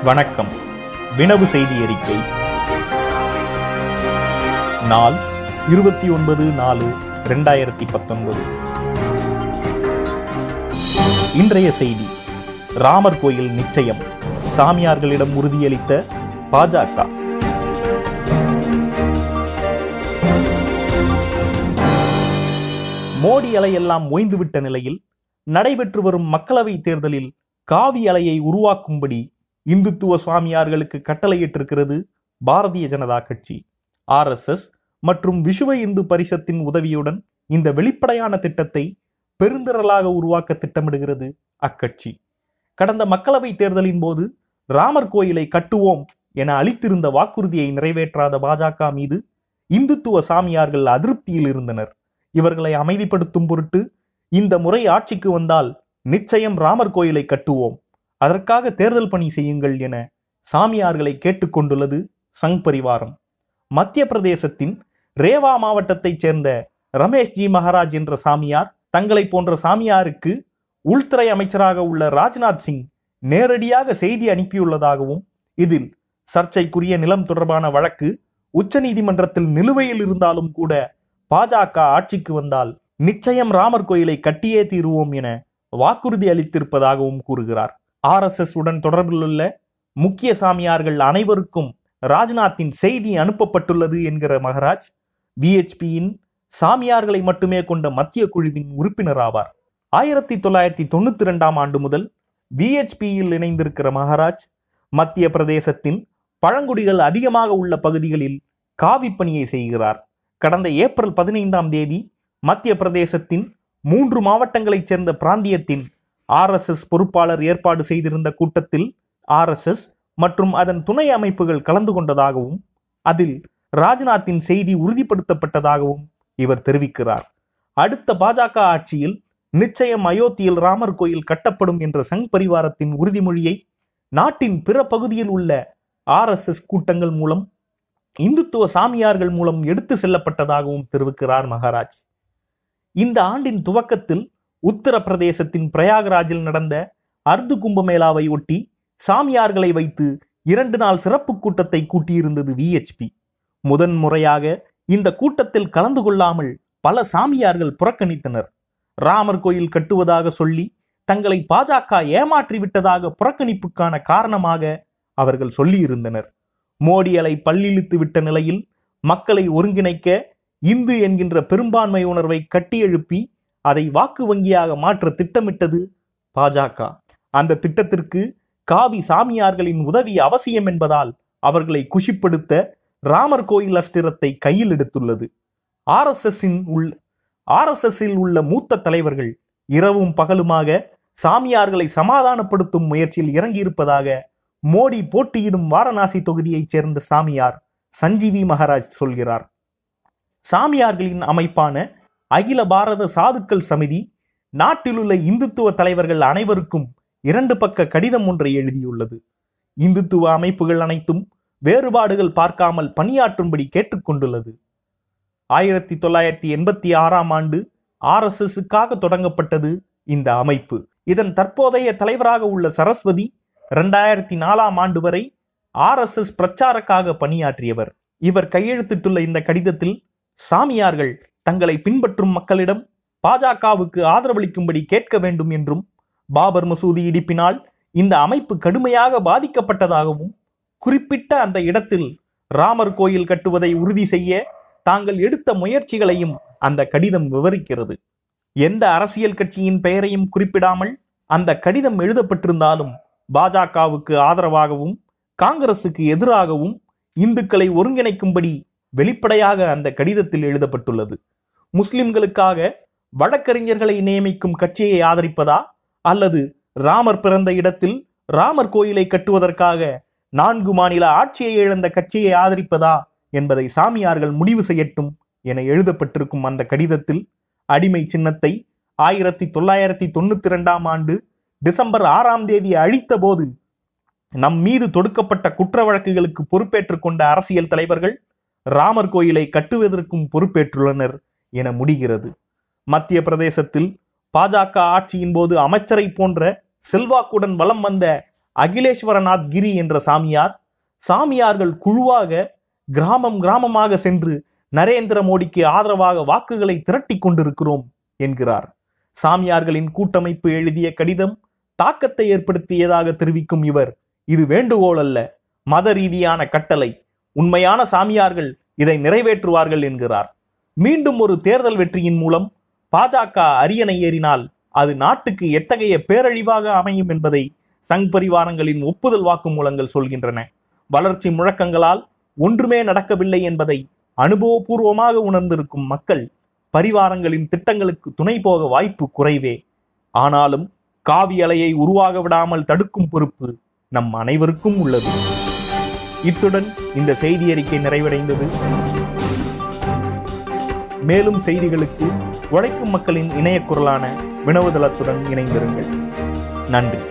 வணக்கம் வினவு செய்தி அறிக்கை நாள் இருபத்தி ஒன்பது நாலு ரெண்டாயிரத்தி பத்தொன்பது இன்றைய செய்தி ராமர் கோயில் நிச்சயம் சாமியார்களிடம் உறுதியளித்த பாஜக மோடி அலையெல்லாம் ஓய்ந்துவிட்ட நிலையில் நடைபெற்று வரும் மக்களவை தேர்தலில் காவி அலையை உருவாக்கும்படி இந்துத்துவ சுவாமியார்களுக்கு கட்டளையிட்டிருக்கிறது பாரதிய ஜனதா கட்சி ஆர்எஸ்எஸ் மற்றும் விசுவ இந்து பரிஷத்தின் உதவியுடன் இந்த வெளிப்படையான திட்டத்தை பெருந்திரளாக உருவாக்க திட்டமிடுகிறது அக்கட்சி கடந்த மக்களவை தேர்தலின் போது ராமர் கோயிலை கட்டுவோம் என அளித்திருந்த வாக்குறுதியை நிறைவேற்றாத பாஜக மீது இந்துத்துவ சாமியார்கள் அதிருப்தியில் இருந்தனர் இவர்களை அமைதிப்படுத்தும் பொருட்டு இந்த முறை ஆட்சிக்கு வந்தால் நிச்சயம் ராமர் கோயிலை கட்டுவோம் அதற்காக தேர்தல் பணி செய்யுங்கள் என சாமியார்களை கேட்டுக்கொண்டுள்ளது சங் பரிவாரம் மத்திய பிரதேசத்தின் ரேவா மாவட்டத்தைச் சேர்ந்த ரமேஷ் ஜி மகாராஜ் என்ற சாமியார் தங்களை போன்ற சாமியாருக்கு உள்துறை அமைச்சராக உள்ள ராஜ்நாத் சிங் நேரடியாக செய்தி அனுப்பியுள்ளதாகவும் இதில் சர்ச்சைக்குரிய நிலம் தொடர்பான வழக்கு உச்சநீதிமன்றத்தில் நிலுவையில் இருந்தாலும் கூட பாஜக ஆட்சிக்கு வந்தால் நிச்சயம் ராமர் கோயிலை கட்டியே தீருவோம் என வாக்குறுதி அளித்திருப்பதாகவும் கூறுகிறார் ஆர்எஸ்எஸ் உடன் தொடர்பிலுள்ள முக்கிய சாமியார்கள் அனைவருக்கும் ராஜ்நாத்தின் செய்தி அனுப்பப்பட்டுள்ளது என்கிற மகராஜ் பிஹெச்பியின் சாமியார்களை மட்டுமே கொண்ட மத்திய குழுவின் உறுப்பினர் ஆவார் ஆயிரத்தி தொள்ளாயிரத்தி தொண்ணூத்தி ரெண்டாம் ஆண்டு முதல் பிஹெச்பியில் இணைந்திருக்கிற மகாராஜ் மத்திய பிரதேசத்தின் பழங்குடிகள் அதிகமாக உள்ள பகுதிகளில் காவி பணியை செய்கிறார் கடந்த ஏப்ரல் பதினைந்தாம் தேதி மத்திய பிரதேசத்தின் மூன்று மாவட்டங்களைச் சேர்ந்த பிராந்தியத்தின் ஆர்எஸ்எஸ் பொறுப்பாளர் ஏற்பாடு செய்திருந்த கூட்டத்தில் ஆர்எஸ்எஸ் மற்றும் அதன் துணை அமைப்புகள் கலந்து கொண்டதாகவும் அதில் ராஜ்நாத்தின் செய்தி உறுதிப்படுத்தப்பட்டதாகவும் இவர் தெரிவிக்கிறார் அடுத்த பாஜக ஆட்சியில் நிச்சயம் அயோத்தியில் ராமர் கோயில் கட்டப்படும் என்ற சங் பரிவாரத்தின் உறுதிமொழியை நாட்டின் பிற பகுதியில் உள்ள ஆர்எஸ்எஸ் கூட்டங்கள் மூலம் இந்துத்துவ சாமியார்கள் மூலம் எடுத்து செல்லப்பட்டதாகவும் தெரிவிக்கிறார் மகாராஜ் இந்த ஆண்டின் துவக்கத்தில் உத்தரப்பிரதேசத்தின் பிரயாகராஜில் நடந்த அர்து கும்பமேளாவை ஒட்டி சாமியார்களை வைத்து இரண்டு நாள் சிறப்பு கூட்டத்தை கூட்டியிருந்தது விஎச்பி முதன் முறையாக இந்த கூட்டத்தில் கலந்து கொள்ளாமல் பல சாமியார்கள் புறக்கணித்தனர் ராமர் கோயில் கட்டுவதாக சொல்லி தங்களை பாஜக ஏமாற்றி விட்டதாக புறக்கணிப்புக்கான காரணமாக அவர்கள் சொல்லியிருந்தனர் மோடி அலை பல்லிழித்து விட்ட நிலையில் மக்களை ஒருங்கிணைக்க இந்து என்கின்ற பெரும்பான்மை உணர்வை கட்டியெழுப்பி அதை வாக்கு வங்கியாக மாற்ற திட்டமிட்டது பாஜக அந்த திட்டத்திற்கு காவி சாமியார்களின் உதவி அவசியம் என்பதால் அவர்களை குஷிப்படுத்த ராமர் கோயில் அஸ்திரத்தை கையில் எடுத்துள்ளது ஆர்எஸ்எஸ்ஸின் உள் ஆர்எஸ்எஸ்ஸில் உள்ள மூத்த தலைவர்கள் இரவும் பகலுமாக சாமியார்களை சமாதானப்படுத்தும் முயற்சியில் இறங்கியிருப்பதாக மோடி போட்டியிடும் வாரணாசி தொகுதியைச் சேர்ந்த சாமியார் சஞ்சீவி மகாராஜ் சொல்கிறார் சாமியார்களின் அமைப்பான அகில பாரத சாதுக்கள் சமிதி நாட்டிலுள்ள இந்துத்துவ தலைவர்கள் அனைவருக்கும் இரண்டு பக்க கடிதம் ஒன்றை எழுதியுள்ளது இந்துத்துவ அமைப்புகள் அனைத்தும் வேறுபாடுகள் பார்க்காமல் பணியாற்றும்படி கேட்டுக்கொண்டுள்ளது ஆயிரத்தி தொள்ளாயிரத்தி எண்பத்தி ஆறாம் ஆண்டு ஆர்எஸ்எஸ்ஸுக்காக தொடங்கப்பட்டது இந்த அமைப்பு இதன் தற்போதைய தலைவராக உள்ள சரஸ்வதி இரண்டாயிரத்தி நாலாம் ஆண்டு வரை ஆர்எஸ்எஸ் பிரச்சாரக்காக பணியாற்றியவர் இவர் கையெழுத்திட்டுள்ள இந்த கடிதத்தில் சாமியார்கள் தங்களை பின்பற்றும் மக்களிடம் பாஜகவுக்கு ஆதரவளிக்கும்படி கேட்க வேண்டும் என்றும் பாபர் மசூதி இடிப்பினால் இந்த அமைப்பு கடுமையாக பாதிக்கப்பட்டதாகவும் குறிப்பிட்ட அந்த இடத்தில் ராமர் கோயில் கட்டுவதை உறுதி செய்ய தாங்கள் எடுத்த முயற்சிகளையும் அந்த கடிதம் விவரிக்கிறது எந்த அரசியல் கட்சியின் பெயரையும் குறிப்பிடாமல் அந்த கடிதம் எழுதப்பட்டிருந்தாலும் பாஜகவுக்கு ஆதரவாகவும் காங்கிரசுக்கு எதிராகவும் இந்துக்களை ஒருங்கிணைக்கும்படி வெளிப்படையாக அந்த கடிதத்தில் எழுதப்பட்டுள்ளது முஸ்லிம்களுக்காக வழக்கறிஞர்களை நியமிக்கும் கட்சியை ஆதரிப்பதா அல்லது ராமர் பிறந்த இடத்தில் ராமர் கோயிலை கட்டுவதற்காக நான்கு மாநில ஆட்சியை இழந்த கட்சியை ஆதரிப்பதா என்பதை சாமியார்கள் முடிவு செய்யட்டும் என எழுதப்பட்டிருக்கும் அந்த கடிதத்தில் அடிமை சின்னத்தை ஆயிரத்தி தொள்ளாயிரத்தி தொண்ணூத்தி இரண்டாம் ஆண்டு டிசம்பர் ஆறாம் தேதி அழித்த போது நம் மீது தொடுக்கப்பட்ட குற்ற வழக்குகளுக்கு பொறுப்பேற்றுக் கொண்ட அரசியல் தலைவர்கள் ராமர் கோயிலை கட்டுவதற்கும் பொறுப்பேற்றுள்ளனர் என முடிகிறது மத்திய பிரதேசத்தில் பாஜக ஆட்சியின் போது அமைச்சரை போன்ற செல்வாக்குடன் வலம் வந்த அகிலேஸ்வரநாத் கிரி என்ற சாமியார் சாமியார்கள் குழுவாக கிராமம் கிராமமாக சென்று நரேந்திர மோடிக்கு ஆதரவாக வாக்குகளை திரட்டி கொண்டிருக்கிறோம் என்கிறார் சாமியார்களின் கூட்டமைப்பு எழுதிய கடிதம் தாக்கத்தை ஏற்படுத்தியதாக தெரிவிக்கும் இவர் இது வேண்டுகோள் அல்ல மத ரீதியான கட்டளை உண்மையான சாமியார்கள் இதை நிறைவேற்றுவார்கள் என்கிறார் மீண்டும் ஒரு தேர்தல் வெற்றியின் மூலம் பாஜக அரியணை ஏறினால் அது நாட்டுக்கு எத்தகைய பேரழிவாக அமையும் என்பதை சங் பரிவாரங்களின் ஒப்புதல் வாக்குமூலங்கள் சொல்கின்றன வளர்ச்சி முழக்கங்களால் ஒன்றுமே நடக்கவில்லை என்பதை அனுபவபூர்வமாக உணர்ந்திருக்கும் மக்கள் பரிவாரங்களின் திட்டங்களுக்கு துணை போக வாய்ப்பு குறைவே ஆனாலும் காவி அலையை உருவாக விடாமல் தடுக்கும் பொறுப்பு நம் அனைவருக்கும் உள்ளது இத்துடன் இந்த செய்தி அறிக்கை நிறைவடைந்தது மேலும் செய்திகளுக்கு உழைக்கும் மக்களின் இணைய குரலான வினவுதளத்துடன் இணைந்திருங்கள் நன்றி